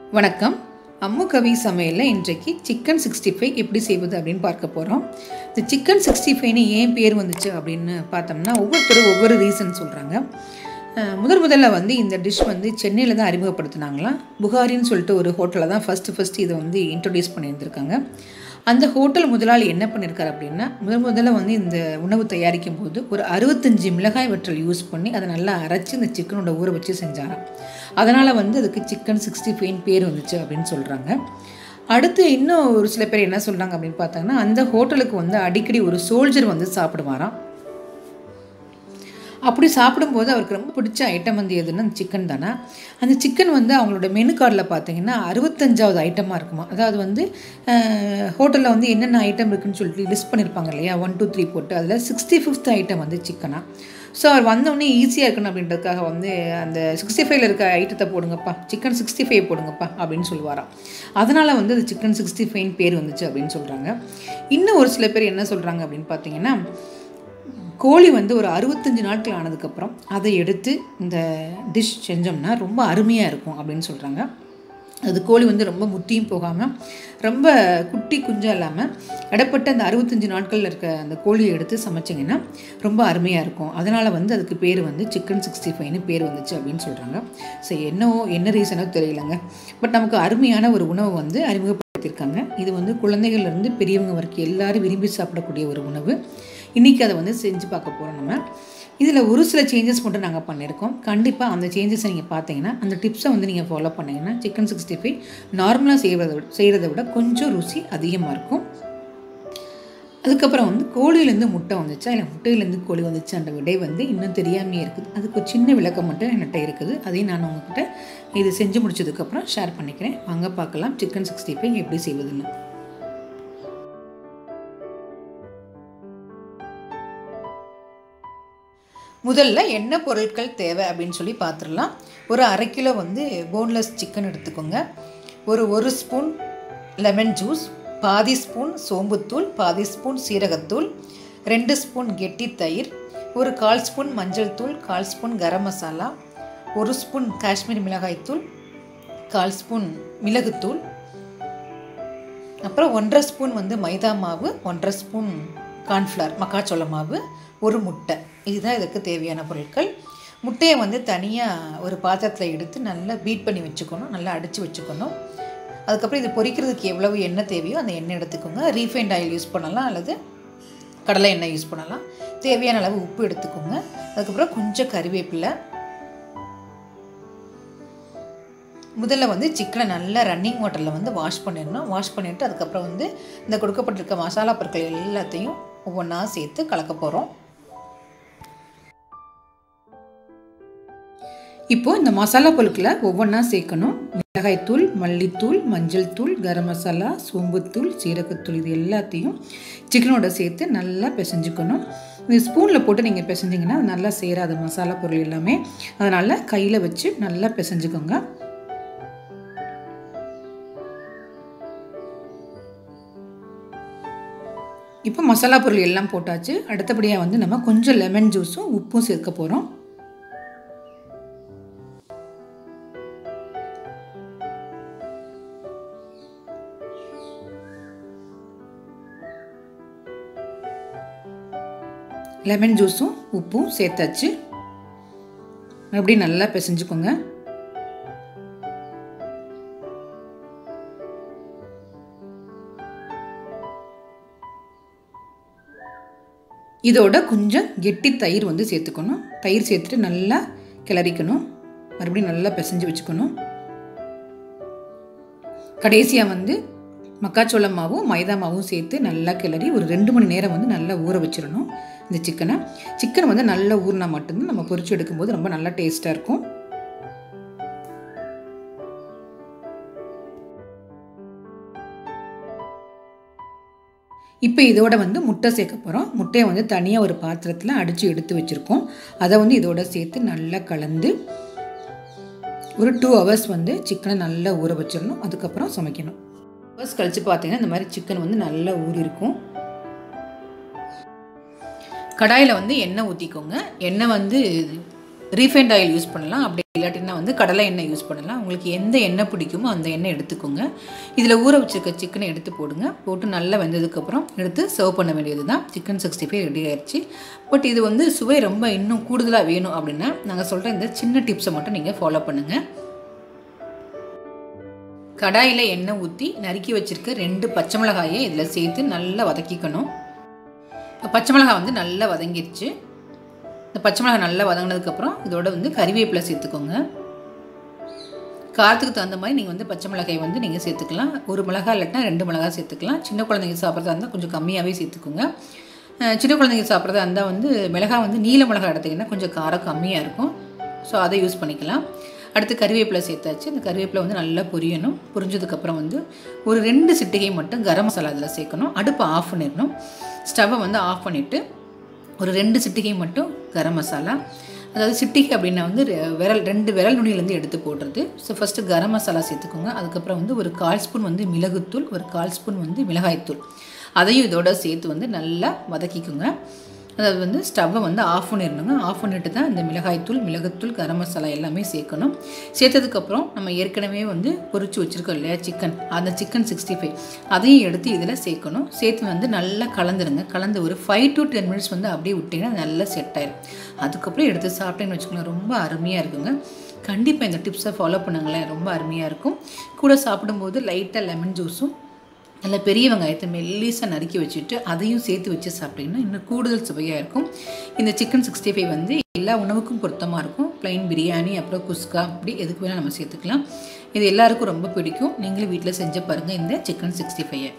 வணக்கம் அம்மு கவி சமையலில் இன்றைக்கு சிக்கன் சிக்ஸ்டி ஃபைவ் எப்படி செய்வது அப்படின்னு பார்க்க போகிறோம் இந்த சிக்கன் சிக்ஸ்டி ஃபைவ்னு ஏன் பேர் வந்துச்சு அப்படின்னு பார்த்தோம்னா ஒவ்வொருத்தரும் ஒவ்வொரு ரீசன் சொல்கிறாங்க முதல் முதல்ல வந்து இந்த டிஷ் வந்து சென்னையில் தான் அறிமுகப்படுத்தினாங்களாம் புகாரின்னு சொல்லிட்டு ஒரு ஹோட்டலில் தான் ஃபஸ்ட்டு ஃபஸ்ட்டு இதை வந்து இன்ட்ரடியூஸ் பண்ணியிருந்திருக்காங்க அந்த ஹோட்டல் முதலாளி என்ன பண்ணியிருக்காரு அப்படின்னா முதல் முதல்ல வந்து இந்த உணவு தயாரிக்கும் போது ஒரு அறுபத்தஞ்சு மிளகாய் வற்றல் யூஸ் பண்ணி அதை நல்லா அரைச்சி இந்த சிக்கனோட ஊற வச்சு செஞ்சாராம் அதனால் வந்து அதுக்கு சிக்கன் சிக்ஸ்டி ஃபைவ்னு பேர் வந்துச்சு அப்படின்னு சொல்கிறாங்க அடுத்து இன்னும் ஒரு சில பேர் என்ன சொல்கிறாங்க அப்படின்னு பார்த்தாங்கன்னா அந்த ஹோட்டலுக்கு வந்து அடிக்கடி ஒரு சோல்ஜர் வந்து சாப்பிடுவாராம் அப்படி சாப்பிடும்போது அவருக்கு ரொம்ப பிடிச்ச ஐட்டம் வந்து எதுன்னா அந்த சிக்கன் தானே அந்த சிக்கன் வந்து அவங்களோட மெனு கார்டில் பார்த்தீங்கன்னா அறுபத்தஞ்சாவது ஐட்டமாக இருக்குமா அதாவது வந்து ஹோட்டலில் வந்து என்னென்ன ஐட்டம் இருக்குன்னு சொல்லிட்டு லிஸ்ட் பண்ணியிருப்பாங்க இல்லையா ஒன் டூ த்ரீ போட்டு அதில் சிக்ஸ்டி ஃபிஃப்த் ஐட்டம் வந்து சிக்கனா ஸோ அவர் வந்தோடனே ஈஸியாக இருக்கணும் அப்படின்றதுக்காக வந்து அந்த சிக்ஸ்டி ஃபைவ்ல இருக்க ஐட்டத்தை போடுங்கப்பா சிக்கன் சிக்ஸ்டி ஃபைவ் போடுங்கப்பா அப்படின்னு சொல்லுவாராம் அதனால் வந்து அது சிக்கன் சிக்ஸ்டி ஃபைவ்னு பேர் வந்துச்சு அப்படின்னு சொல்கிறாங்க இன்னும் ஒரு சில பேர் என்ன சொல்கிறாங்க அப்படின்னு பார்த்தீங்கன்னா கோழி வந்து ஒரு அறுபத்தஞ்சு நாட்கள் ஆனதுக்கப்புறம் அதை எடுத்து இந்த டிஷ் செஞ்சோம்னா ரொம்ப அருமையாக இருக்கும் அப்படின்னு சொல்கிறாங்க அது கோழி வந்து ரொம்ப முத்தியும் போகாமல் ரொம்ப குட்டி குஞ்சாக இல்லாமல் இடப்பட்ட அந்த அறுபத்தஞ்சு நாட்களில் இருக்க அந்த கோழியை எடுத்து சமைச்சிங்கன்னா ரொம்ப அருமையாக இருக்கும் அதனால் வந்து அதுக்கு பேர் வந்து சிக்கன் சிக்ஸ்டி ஃபைவ்னு பேர் வந்துச்சு அப்படின்னு சொல்கிறாங்க ஸோ என்னவோ என்ன ரீசனோ தெரியலங்க பட் நமக்கு அருமையான ஒரு உணவு வந்து அறிமுகப்படுத்தியிருக்காங்க இது வந்து குழந்தைகள்லேருந்து பெரியவங்க வரைக்கும் எல்லோரும் விரும்பி சாப்பிடக்கூடிய ஒரு உணவு இன்றைக்கி அதை வந்து செஞ்சு பார்க்க போகிறோம் நம்ம இதில் ஒரு சில சேஞ்சஸ் மட்டும் நாங்கள் பண்ணியிருக்கோம் கண்டிப்பாக அந்த சேஞ்சஸை நீங்கள் பார்த்தீங்கன்னா அந்த டிப்ஸை வந்து நீங்கள் ஃபாலோ பண்ணிங்கன்னா சிக்கன் சிக்ஸ்டி ஃபைவ் நார்மலாக செய்கிறத விட செய்கிறத விட கொஞ்சம் ருசி அதிகமாக இருக்கும் அதுக்கப்புறம் வந்து கோழியிலேருந்து முட்டை வந்துச்சா இல்லை முட்டையிலேருந்து கோழி வந்துச்சான்ற விடை வந்து இன்னும் தெரியாமையே இருக்குது அதுக்கு ஒரு சின்ன விளக்கம் மட்டும் என்கிட்ட இருக்குது அதையும் நான் உங்ககிட்ட இது செஞ்சு முடிச்சதுக்கப்புறம் ஷேர் பண்ணிக்கிறேன் வாங்க பார்க்கலாம் சிக்கன் சிக்ஸ்டி ஃபைவ் எப்படி செய்வதுன்னு முதல்ல என்ன பொருட்கள் தேவை அப்படின்னு சொல்லி பார்த்துடலாம் ஒரு அரை கிலோ வந்து போன்லெஸ் சிக்கன் எடுத்துக்கோங்க ஒரு ஒரு ஸ்பூன் லெமன் ஜூஸ் பாதி ஸ்பூன் சோம்புத்தூள் பாதி ஸ்பூன் சீரகத்தூள் ரெண்டு ஸ்பூன் கெட்டி தயிர் ஒரு கால் ஸ்பூன் மஞ்சள் தூள் கால் ஸ்பூன் கரம் மசாலா ஒரு ஸ்பூன் காஷ்மீர் மிளகாய்த்தூள் கால் ஸ்பூன் மிளகுத்தூள் அப்புறம் ஒன்றரை ஸ்பூன் வந்து மைதா மாவு ஒன்றரை ஸ்பூன் கார்ன்ஃப்ளவர் மக்காச்சோள மாவு ஒரு முட்டை இதுதான் இதுக்கு தேவையான பொருட்கள் முட்டையை வந்து தனியாக ஒரு பாத்திரத்தில் எடுத்து நல்லா பீட் பண்ணி வச்சுக்கணும் நல்லா அடித்து வச்சுக்கணும் அதுக்கப்புறம் இது பொரிக்கிறதுக்கு எவ்வளவு எண்ணெய் தேவையோ அந்த எண்ணெய் எடுத்துக்கோங்க ரீஃபைண்ட் ஆயில் யூஸ் பண்ணலாம் அல்லது கடலை எண்ணெய் யூஸ் பண்ணலாம் தேவையான அளவு உப்பு எடுத்துக்கோங்க அதுக்கப்புறம் கொஞ்சம் கறிவேப்பிலை முதல்ல வந்து சிக்கனை நல்லா ரன்னிங் வாட்டரில் வந்து வாஷ் பண்ணிடணும் வாஷ் பண்ணிவிட்டு அதுக்கப்புறம் வந்து இந்த கொடுக்கப்பட்டிருக்க மசாலா பொருட்கள் எல்லாத்தையும் ஒவ்வொன்றா சேர்த்து கலக்க போகிறோம் இப்போ இந்த மசாலா பொருட்களை ஒவ்வொன்றா சேர்க்கணும் மிளகாய்த்தூள் மல்லித்தூள் மஞ்சள் தூள் கரம் மசாலா சோம்புத்தூள் சீரகத்தூள் இது எல்லாத்தையும் சிக்கனோட சேர்த்து நல்லா பிசைஞ்சுக்கணும் இந்த ஸ்பூனில் போட்டு நீங்கள் பிசைஞ்சிங்கன்னா நல்லா சேராது மசாலா பொருள் எல்லாமே அதனால் கையில் வச்சு நல்லா பிசைஞ்சுக்கோங்க இப்போ மசாலா பொருள் எல்லாம் போட்டாச்சு அடுத்தபடியாக வந்து நம்ம கொஞ்சம் லெமன் ஜூஸும் உப்பும் சேர்க்க போகிறோம் லெமன் ஜூஸும் உப்பும் சேர்த்தாச்சு மறுபடியும் நல்லா பிசைஞ்சுக்கோங்க இதோட கொஞ்சம் கெட்டி தயிர் வந்து சேர்த்துக்கணும் தயிர் சேர்த்துட்டு நல்லா கிளறிக்கணும் மறுபடியும் நல்லா பிசைஞ்சு வச்சுக்கணும் கடைசியாக வந்து மக்காச்சோள மாவும் மைதா மாவும் சேர்த்து நல்லா கிளறி ஒரு ரெண்டு மணி நேரம் வந்து நல்லா ஊற வச்சிடணும் இந்த சிக்கனை சிக்கன் வந்து நல்லா ஊறினா மட்டும்தான் நம்ம பொரிச்சு எடுக்கும்போது ரொம்ப நல்லா டேஸ்ட்டாக இருக்கும் இப்போ இதோட வந்து முட்டை சேர்க்க போகிறோம் முட்டையை வந்து தனியாக ஒரு பாத்திரத்தில் அடித்து எடுத்து வச்சுருக்கோம் அதை வந்து இதோட சேர்த்து நல்லா கலந்து ஒரு டூ ஹவர்ஸ் வந்து சிக்கனை நல்லா ஊற வச்சிடணும் அதுக்கப்புறம் சமைக்கணும் ஹவர்ஸ் கழித்து பார்த்தீங்கன்னா இந்த மாதிரி சிக்கன் வந்து நல்லா ஊறி இருக்கும் கடாயில் வந்து எண்ணெய் ஊற்றிக்கோங்க எண்ணெய் வந்து ரீஃபைண்ட் ஆயில் யூஸ் பண்ணலாம் அப்படி இல்லாட்டினா வந்து கடலை எண்ணெய் யூஸ் பண்ணலாம் உங்களுக்கு எந்த எண்ணெய் பிடிக்குமோ அந்த எண்ணெய் எடுத்துக்கோங்க இதில் ஊற வச்சிருக்க சிக்கனை எடுத்து போடுங்க போட்டு நல்லா வெந்ததுக்கப்புறம் எடுத்து சர்வ் பண்ண வேண்டியது தான் சிக்கன் சிக்ஸ்டி ஃபைவ் ரெடி ஆயிடுச்சு பட் இது வந்து சுவை ரொம்ப இன்னும் கூடுதலாக வேணும் அப்படின்னா நாங்கள் சொல்கிற இந்த சின்ன டிப்ஸை மட்டும் நீங்கள் ஃபாலோ பண்ணுங்கள் கடாயில் எண்ணெய் ஊற்றி நறுக்கி வச்சுருக்க ரெண்டு பச்சை மிளகாயை இதில் சேர்த்து நல்லா வதக்கிக்கணும் இப்போ பச்சை மிளகாய் வந்து நல்லா வதங்கிடுச்சு இந்த பச்சை மிளகாய் நல்லா வதங்கினதுக்கப்புறம் இதோட வந்து கறிவேப்பிலை சேர்த்துக்கோங்க காரத்துக்கு தகுந்த மாதிரி நீங்கள் வந்து பச்சை மிளகாய் வந்து நீங்கள் சேர்த்துக்கலாம் ஒரு மிளகாய் இல்லாட்டினா ரெண்டு மிளகாய் சேர்த்துக்கலாம் சின்ன குழந்தைங்க சாப்பிட்றதா இருந்தால் கொஞ்சம் கம்மியாகவே சேர்த்துக்கோங்க சின்ன குழந்தைங்க சாப்பிட்றதா இருந்தால் வந்து மிளகாய் வந்து நீல மிளகாய் எடுத்திங்கன்னா கொஞ்சம் காரம் கம்மியாக இருக்கும் ஸோ அதை யூஸ் பண்ணிக்கலாம் அடுத்து கறிவேப்பிலை சேர்த்தாச்சு அந்த கறிவேப்பிலை வந்து நல்லா பொரியணும் பொரிஞ்சதுக்கப்புறம் வந்து ஒரு ரெண்டு சிட்டிகை மட்டும் கரம் மசாலா அதில் சேர்க்கணும் அடுப்பை ஆஃப் பண்ணிடணும் ஸ்டவ்வை வந்து ஆஃப் பண்ணிவிட்டு ஒரு ரெண்டு சிட்டிகை மட்டும் கரம் மசாலா அதாவது சிட்டிகை அப்படின்னா வந்து விரல் ரெண்டு விரல் நுனியிலேருந்து எடுத்து போடுறது ஸோ ஃபஸ்ட்டு கரம் மசாலா சேர்த்துக்கோங்க அதுக்கப்புறம் வந்து ஒரு கால் ஸ்பூன் வந்து மிளகுத்தூள் ஒரு கால் ஸ்பூன் வந்து மிளகாய்த்தூள் அதையும் இதோட சேர்த்து வந்து நல்லா வதக்கிக்கோங்க அதாவது வந்து ஸ்டவ்வை வந்து ஆஃப் பண்ணிடணுங்க ஆஃப் பண்ணிட்டு தான் இந்த மிளகாய்த்தூள் மிளகுத்தூள் கரம் மசாலா எல்லாமே சேர்க்கணும் சேர்த்ததுக்கப்புறம் நம்ம ஏற்கனவே வந்து பொரிச்சு வச்சுருக்கோம் இல்லையா சிக்கன் அந்த சிக்கன் சிக்ஸ்டி ஃபைவ் அதையும் எடுத்து இதில் சேர்க்கணும் சேர்த்து வந்து நல்லா கலந்துருங்க கலந்து ஒரு ஃபைவ் டு டென் மினிட்ஸ் வந்து அப்படியே விட்டிங்கன்னா நல்லா செட் ஆயிடும் அதுக்கப்புறம் எடுத்து சாப்பிட்டேன்னு வச்சுக்கோங்களேன் ரொம்ப அருமையாக இருக்குங்க கண்டிப்பாக இந்த டிப்ஸை ஃபாலோ பண்ணுங்களேன் ரொம்ப அருமையாக இருக்கும் கூட சாப்பிடும்போது லைட்டாக லெமன் ஜூஸும் நல்ல பெரிய வெங்காயத்தை மெல்லிசாக நறுக்கி வச்சுட்டு அதையும் சேர்த்து வச்சு சாப்பிட்டிங்கன்னா இன்னும் கூடுதல் சுவையாக இருக்கும் இந்த சிக்கன் சிக்ஸ்டி ஃபைவ் வந்து எல்லா உணவுக்கும் பொருத்தமாக இருக்கும் ப்ளைன் பிரியாணி அப்புறம் குஸ்கா அப்படி எதுக்கு வேணால் நம்ம சேர்த்துக்கலாம் இது எல்லாருக்கும் ரொம்ப பிடிக்கும் நீங்களும் வீட்டில் செஞ்சு பாருங்கள் இந்த சிக்கன் சிக்ஸ்டி ஃபைவை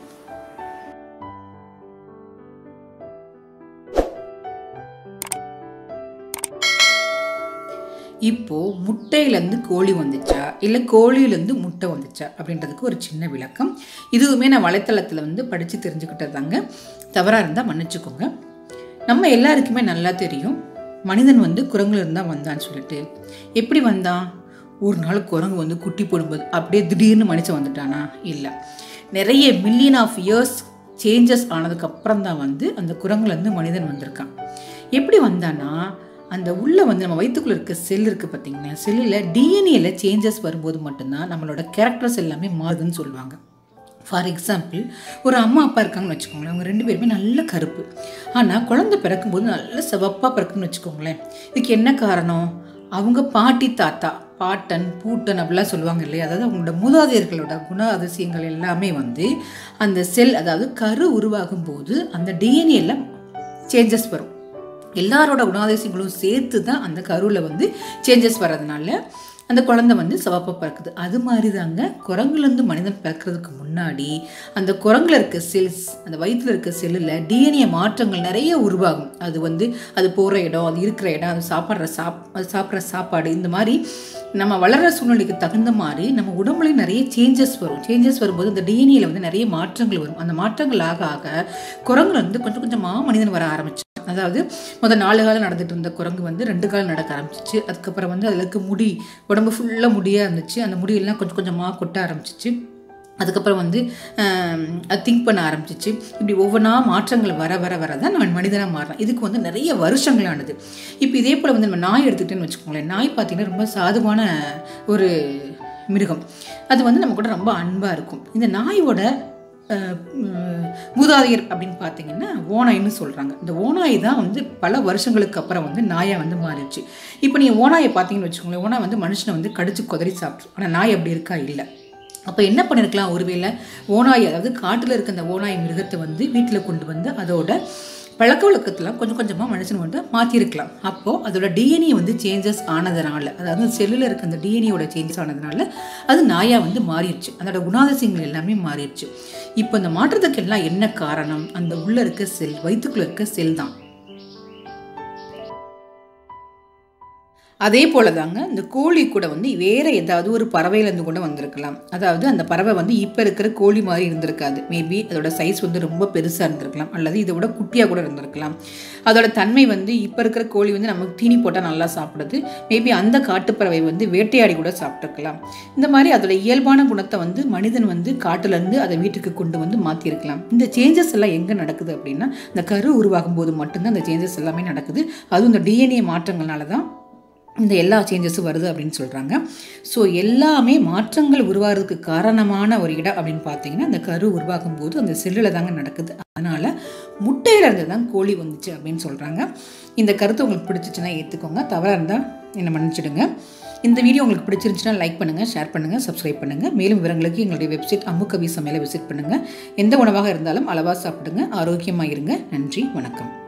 இப்போது முட்டையிலேருந்து கோழி வந்துச்சா இல்லை கோழியிலேருந்து முட்டை வந்துச்சா அப்படின்றதுக்கு ஒரு சின்ன விளக்கம் இதுவுமே நான் வலைத்தளத்தில் வந்து படித்து தெரிஞ்சுக்கிட்டதாங்க தவறாக இருந்தால் மன்னிச்சுக்கோங்க நம்ம எல்லாருக்குமே நல்லா தெரியும் மனிதன் வந்து குரங்குல இருந்தால் வந்தான்னு சொல்லிட்டு எப்படி வந்தான் ஒரு நாள் குரங்கு வந்து குட்டி போடும்போது அப்படியே திடீர்னு மனுஷன் வந்துட்டானா இல்லை நிறைய மில்லியன் ஆஃப் இயர்ஸ் சேஞ்சஸ் ஆனதுக்கப்புறம் தான் வந்து அந்த குரங்குலேருந்து மனிதன் வந்திருக்கான் எப்படி வந்தானா அந்த உள்ளே வந்து நம்ம வயிற்றுக்குள்ளே இருக்க செல் இருக்குது பார்த்தீங்கன்னா செல்லில் டிஎன்ஏல சேஞ்சஸ் வரும்போது மட்டும்தான் நம்மளோட கேரக்டர்ஸ் எல்லாமே மாறுதுன்னு சொல்லுவாங்க ஃபார் எக்ஸாம்பிள் ஒரு அம்மா அப்பா இருக்காங்கன்னு வச்சுக்கோங்களேன் அவங்க ரெண்டு பேருமே நல்ல கருப்பு ஆனால் குழந்தை பிறக்கும்போது நல்ல சிவப்பாக பிறக்குன்னு வச்சுக்கோங்களேன் இதுக்கு என்ன காரணம் அவங்க பாட்டி தாத்தா பாட்டன் பூட்டன் அப்படிலாம் சொல்லுவாங்க இல்லையா அதாவது அவங்களோட மூதாதையர்களோட குண அதிசயங்கள் எல்லாமே வந்து அந்த செல் அதாவது கரு உருவாகும் போது அந்த டிஎன்ஏல சேஞ்சஸ் வரும் எல்லாரோட குணாதிசயங்களும் சேர்த்து தான் அந்த கருவில் வந்து சேஞ்சஸ் வர்றதுனால அந்த குழந்தை வந்து சிவப்பாக பிறக்குது அது மாதிரி தாங்க குரங்குலேருந்து மனிதன் பிறக்கிறதுக்கு முன்னாடி அந்த குரங்குல இருக்க செல்ஸ் அந்த வயிற்றில் இருக்க செல்லில் டிஎன்ஏ மாற்றங்கள் நிறைய உருவாகும் அது வந்து அது போகிற இடம் அது இருக்கிற இடம் அது சாப்பிட்ற சாப் அது சாப்பிட்ற சாப்பாடு இந்த மாதிரி நம்ம வளர்கிற சூழ்நிலைக்கு தகுந்த மாதிரி நம்ம உடம்புலையும் நிறைய சேஞ்சஸ் வரும் சேஞ்சஸ் வரும்போது இந்த டிஎன்ஏல வந்து நிறைய மாற்றங்கள் வரும் அந்த மாற்றங்கள் ஆக ஆக குரங்குல வந்து கொஞ்சம் கொஞ்சமாக மனிதன் வர ஆரம்பிச்சு அதாவது முதல் நாலு காலம் நடந்துட்டு இருந்த குரங்கு வந்து ரெண்டு காலம் நடக்க ஆரம்பிச்சிச்சு அதுக்கப்புறம் வந்து அதில் இருக்க முடி உடம்பு ஃபுல்லாக முடியாக இருந்துச்சு அந்த முடியெல்லாம் கொஞ்சம் கொஞ்சமாக கொட்ட ஆரம்பிச்சிச்சு அதுக்கப்புறம் வந்து அது திங்க் பண்ண ஆரம்பிச்சிச்சு இப்படி ஒவ்வொன்றா மாற்றங்கள் வர வர வர தான் நம்ம மனிதனாக மாறலாம் இதுக்கு வந்து நிறைய வருஷங்களானது இப்போ இதே போல் வந்து நம்ம நாய் எடுத்துக்கிட்டேன்னு வச்சுக்கோங்களேன் நாய் பார்த்திங்கன்னா ரொம்ப சாதுவான ஒரு மிருகம் அது வந்து நம்ம கூட ரொம்ப அன்பாக இருக்கும் இந்த நாயோட மூதாதையர் அப்படின்னு பார்த்தீங்கன்னா ஓனாய்னு சொல்கிறாங்க இந்த ஓனாய் தான் வந்து பல வருஷங்களுக்கு அப்புறம் வந்து நாயாக வந்து மாறிடுச்சு இப்போ நீங்கள் ஓனாயை பார்த்தீங்கன்னு வச்சுக்கோங்களேன் ஓனாய் வந்து மனுஷனை வந்து கடிச்சு குதறி சாப்பிட்ரு ஆனால் நாய் அப்படி இருக்கா இல்லை அப்போ என்ன பண்ணியிருக்கலாம் ஒருவேளை ஓனாய் அதாவது காட்டில் இருக்க அந்த ஓனாய் மிருகத்தை வந்து வீட்டில் கொண்டு வந்து அதோட பழக்க வழக்கத்தெல்லாம் கொஞ்சம் கொஞ்சமாக மனுஷன் வந்து மாற்றிருக்கலாம் அப்போது அதோட டிஎன்ஏ வந்து சேஞ்சஸ் ஆனதுனால அதாவது செல்லில் இருக்க அந்த டிஎன்ஏவோட சேஞ்சஸ் ஆனதுனால அது நாயாக வந்து மாறிடுச்சு அதோட குணாதிசயங்கள் எல்லாமே மாறிடுச்சு இப்போ இந்த மாற்றத்துக்கெல்லாம் என்ன காரணம் அந்த உள்ளே இருக்க செல் வயிற்றுக்குள்ளே இருக்க செல் தான் அதே போல தாங்க இந்த கோழி கூட வந்து வேற ஏதாவது ஒரு பறவையிலேருந்து கூட வந்திருக்கலாம் அதாவது அந்த பறவை வந்து இப்போ இருக்கிற கோழி மாதிரி இருந்திருக்காது மேபி அதோட சைஸ் வந்து ரொம்ப பெருசாக இருந்திருக்கலாம் அல்லது இதை விட குட்டியாக கூட இருந்திருக்கலாம் அதோட தன்மை வந்து இப்போ இருக்கிற கோழி வந்து நமக்கு தீனி போட்டால் நல்லா சாப்பிடுது மேபி அந்த காட்டுப்பறவை வந்து வேட்டையாடி கூட சாப்பிட்டுருக்கலாம் இந்த மாதிரி அதோட இயல்பான குணத்தை வந்து மனிதன் வந்து காட்டுலேருந்து அதை வீட்டுக்கு கொண்டு வந்து மாற்றிருக்கலாம் இந்த சேஞ்சஸ் எல்லாம் எங்கே நடக்குது அப்படின்னா இந்த கரு உருவாகும் போது மட்டும்தான் அந்த சேஞ்சஸ் எல்லாமே நடக்குது அதுவும் இந்த டிஎன்ஏ மாற்றங்கள்னால தான் இந்த எல்லா சேஞ்சஸும் வருது அப்படின்னு சொல்கிறாங்க ஸோ எல்லாமே மாற்றங்கள் உருவாகிறதுக்கு காரணமான ஒரு இடம் அப்படின்னு பார்த்தீங்கன்னா அந்த கரு உருவாகும் போது அந்த செல்லில் தாங்க நடக்குது அதனால் முட்டையில இருந்து தான் கோழி வந்துச்சு அப்படின்னு சொல்கிறாங்க இந்த கருத்து உங்களுக்கு பிடிச்சிச்சுன்னா ஏற்றுக்கோங்க தவறாக இருந்தால் என்னை மன்னிச்சிடுங்க இந்த வீடியோ உங்களுக்கு பிடிச்சிருந்துச்சுன்னா லைக் பண்ணுங்கள் ஷேர் பண்ணுங்கள் சப்ஸ்கிரைப் பண்ணுங்கள் மேலும் விவரங்களுக்கு எங்களுடைய வெப்சைட் அம்முக்கவி சமையலை விசிட் பண்ணுங்கள் எந்த உணவாக இருந்தாலும் அளவாக சாப்பிடுங்க ஆரோக்கியமாக இருங்க நன்றி வணக்கம்